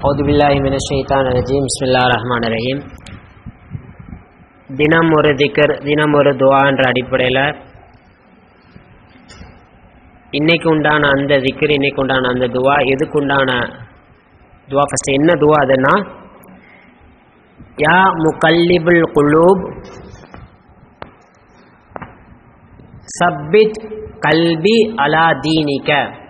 அவுது பில்லாஹி மின ஷைத்தான் ரஜீம் பிஸ்மில்லா ரஹ்மான் ரஹீம் தினம் ஒரு திக்கர் தினம் ஒரு துவான்ற அடிப்படையில் இன்னைக்கு உண்டான அந்த திக்கர் இன்னைக்கு உண்டான அந்த துவா எதுக்கு உண்டான துவா ஃபஸ்ட் என்ன துவா அதுன்னா யா முகல்லிபுல் குலூப் சப்பித் கல்பி அலா தீனிக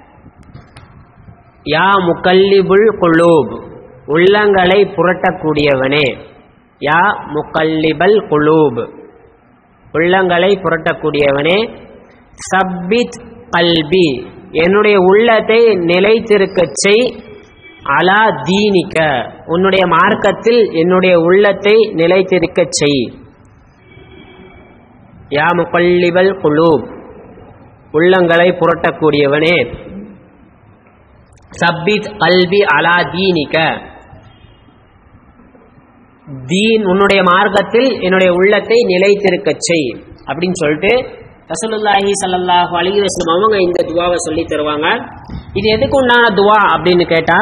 யா முகல்லிபுல் குலூப் உள்ளங்களை புரட்டக்கூடியவனே யா முகல்லிபல் குலூப் உள்ளங்களை புரட்டக்கூடியவனே சப்பித் கல்பி என்னுடைய உள்ளத்தை நிலைத்திருக்கச் செய் அலா தீனிக்க உன்னுடைய மார்க்கத்தில் என்னுடைய உள்ளத்தை நிலைத்திருக்கச் செய் யா முகல்லிபல் குலூப் உள்ளங்களை புரட்டக்கூடியவனே சப்பித் கல்வி அலா தீனிக்க தீன் உன்னுடைய மார்க்கத்தில் என்னுடைய உள்ளத்தை நிலைத்திருக்கச் செய் அப்படின்னு சொல்லிட்டு ரசூலுல்லாஹி ஸல்லல்லாஹு அலைஹி வஸல்லம் அவங்க இந்த துவாவை சொல்லி தருவாங்க இது எதுக்கு உண்டான துவா அப்படின்னு கேட்டா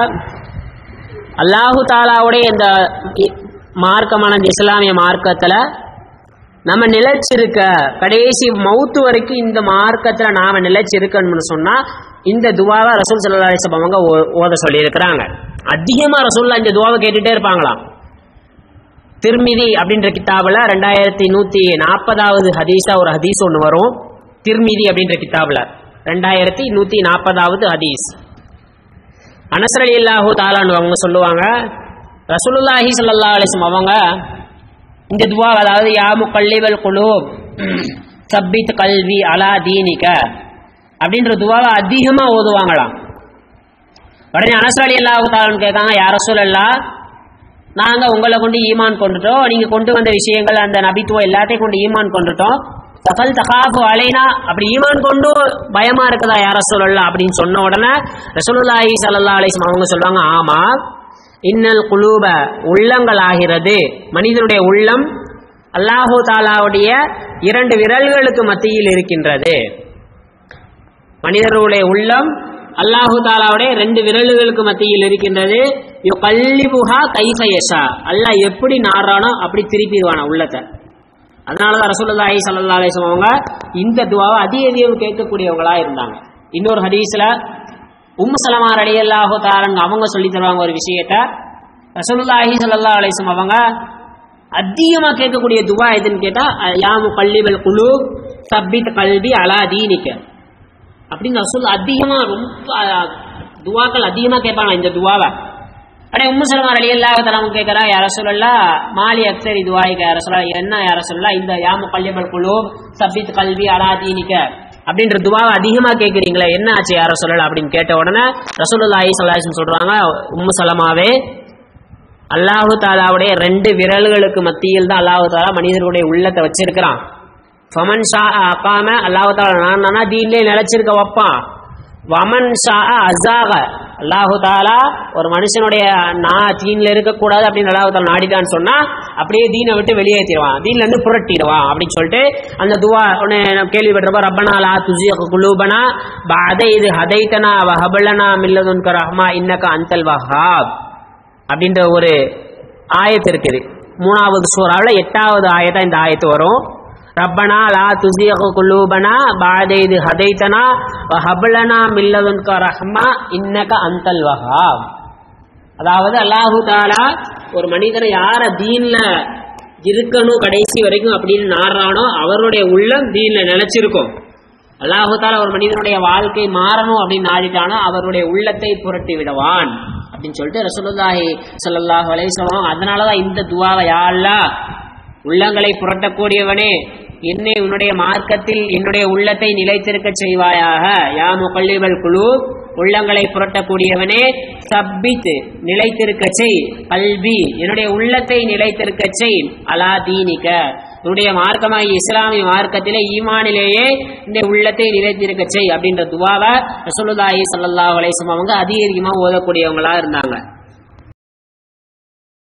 அல்லாஹு தாலாவுடைய இந்த மார்க்கமான இந்த இஸ்லாமிய மார்க்கத்துல நம்ம நிலைச்சிருக்க கடைசி மவுத்து வரைக்கும் இந்த மார்க்கத்துல நாம நிலைச்சிருக்கணும்னு சொன்னா இந்த துவாவை ரசூல் சல்லா அலிஸ்லாம் அவங்க ஓ- ஓத சொல்லியிருக்கிறாங்க அதிகமா ரசூல்லா இந்த துவாவை கேட்டுட்டே இருப்பாங்களாம் திருமிதி அப்படின்ற கித்தாபில் ரெண்டாயிரத்தி நூற்றி நாற்பதாவது ஹதீஸா ஒரு ஹதீஸ் ஒன்று வரும் திருமிதி அப்படின்ற கித்தாபில் ரெண்டாயிரத்தி நூற்றி நாற்பதாவது ஹதீஸ் அனசரலி அல்லாஹூ தாலான்னு அவங்க சொல்லுவாங்க ரசூலுல்லாஹி ஸல்லல்லாஹு அலைஹி வஸல்லம் அவங்க இந்த துவா அதாவது யா முகல்லிபல் குலூப் சப்பித் கல்வி அலா தீனிக அப்படின்ற துவாவை அதிகமாக ஓதுவாங்களாம் உடனே அனசரலி அல்லாஹூ தாலான்னு கேட்காங்க யார் ரசூல் நாங்க உங்களை கொண்டு ஈமான் கொண்டுட்டோம் நீங்க கொண்டு வந்த விஷயங்கள் அந்த நபித்துவம் எல்லாத்தையும் கொண்டு ஈமான் கொண்டுட்டோம் தகல் தகாஃபு அலைனா அப்படி ஈமான் கொண்டு பயமா இருக்குதா யார சொல்லலாம் அப்படின்னு சொன்ன உடனே ரசூலுல்லாஹி ஸல்லல்லாஹு அலைஹி வஸல்லம் அவங்க சொல்றாங்க ஆமா இன்னல் குலூப உள்ளங்கள் ஆகிறது மனிதனுடைய உள்ளம் அல்லாஹு தாலாவுடைய இரண்டு விரல்களுக்கு மத்தியில் இருக்கின்றது மனிதர்களுடைய உள்ளம் அல்லாஹு தாலாவுடைய ரெண்டு விரல்களுக்கு மத்தியில் இருக்கின்றது கல்லிபுகா கைஃபயசா அல்லாஹ் எப்படி நாடுறானோ அப்படி திருப்பிடுவானா உள்ளத்தை அதனால தான் ரசூலுல்லாஹி ஸல்லல்லாஹு அலைஹி வஸல்லம் அவங்க இந்த துவாவை அதிக அதிகம் கேட்கக்கூடியவங்களா இருந்தாங்க இன்னொரு ஹதீஸ்ல உம்மு சலமா ரலியல்லாஹு தாரங்க அவங்க சொல்லி தருவாங்க ஒரு விஷயத்த ரசூலுல்லாஹி ஸல்லல்லாஹு அலைஹி வஸல்லம் அவங்க அதிகமா கேட்கக்கூடிய துவா எதுன்னு கேட்டா யாமு கல்லிபல் குலு சப்பித் கல்வி அலா தீனிக்க அப்படின்னு ரசூல் அதிகமா ரொம்ப அஹ், துவாக்கள் அதிகமா கேட்பாங்க இந்த துவாவை அடே உம்மு சலமா அலி அல்லாஹ் தலாமு கேட்கறா யார சொல்லலாம் மாலி அக்சர் இதுவாய்க்க யார சொல்லலாம் என்ன யார சொல்லலாம் இந்த யாமு கல்யபல் குழு சப்பித் கல்வி அலாதீனிக்க அப்படின்ற துவாவை அதிகமா கேட்குறீங்களே என்ன ஆச்சு யார சொல்லலாம் அப்படின்னு கேட்ட உடனே ரசூலுல்லாஹி ஸல்லல்லாஹு சொல்றாங்க உம்மு சலமாவே அல்லாஹு தாலாவுடைய ரெண்டு விரல்களுக்கு மத்தியில் தான் அல்லாஹு தாலா மனிதர்களுடைய உள்ளத்தை வச்சிருக்கிறான் ஃபமன் ஷா அக்காம அல்லாஹு தாலா நான் நானா தீன்லே நிலைச்சிருக்க வைப்பான் வமன் ஷா அசாக அல்லாஹு தாலா ஒரு மனுஷனுடைய நான் தீன்ல இருக்கக்கூடாது அப்படின்னு அல்லாஹு தாலா நாடிட்டான்னு சொன்னா அப்படியே தீனை விட்டு வெளியேற்றிடுவான் தீன்ல இருந்து புரட்டிடுவான் அப்படின்னு சொல்லிட்டு அந்த துவா ஒன்று கேள்விப்பட்டிருப்போம் ரப்பனா லா துஜிய குலூபனா பாத இது ஹதைத்தனா வஹபலனா மில்லதுன்க ரஹ்மா இன்னக அந்தல் வஹாப் அப்படின்ற ஒரு ஆயத்து இருக்குது மூணாவது சூறாவில் எட்டாவது ஆயத்தா இந்த ஆயத்து வரும் ரப்பனா லா துசியகு குலூபனா பாதைது ஹதைத்தனா வஹபலனா மில்லதுன்க ரஹ்மா இன்னக அந்தல் வஹாப் அதாவது அல்லாஹு தாலா ஒரு மனிதனை யார தீன்ல இருக்கணும் கடைசி வரைக்கும் அப்படின்னு நாடுறானோ அவருடைய உள்ளம் தீன்ல நிலைச்சிருக்கும் அல்லாஹு தாலா ஒரு மனிதனுடைய வாழ்க்கை மாறணும் அப்படின்னு நாடிட்டானோ அவருடைய உள்ளத்தை புரட்டி விடுவான் அப்படின்னு சொல்லிட்டு ரசூலுல்லாஹி ஸல்லல்லாஹு அலைஹி வஸல்லம் அதனால தான் இந்த துவாவை யா அல்லாஹ் உள்ளங்களை புரட்டக்கூடியவனே என்னை உன்னுடைய மார்க்கத்தில் என்னுடைய உள்ளத்தை நிலைத்திருக்க செய்வாயாக யா முகல்லிபல் குழு உள்ளங்களை புரட்டக்கூடியவனே சப்பித் நிலைத்திருக்க செய் கல்வி என்னுடைய உள்ளத்தை நிலைத்திருக்க செய் அலா தீனிக்க உன்னுடைய மார்க்கமாகிய இஸ்லாமிய மார்க்கத்திலே ஈமானிலேயே இந்த உள்ளத்தை நிலைத்திருக்க செய் அப்படின்ற துவாவை ரசூலுல்லாஹி ஸல்லல்லாஹு அலைஹி வஸல்லம் அவங்க அதிக அதிகமாக ஓதக்கூடியவங்களா இருந்தாங்க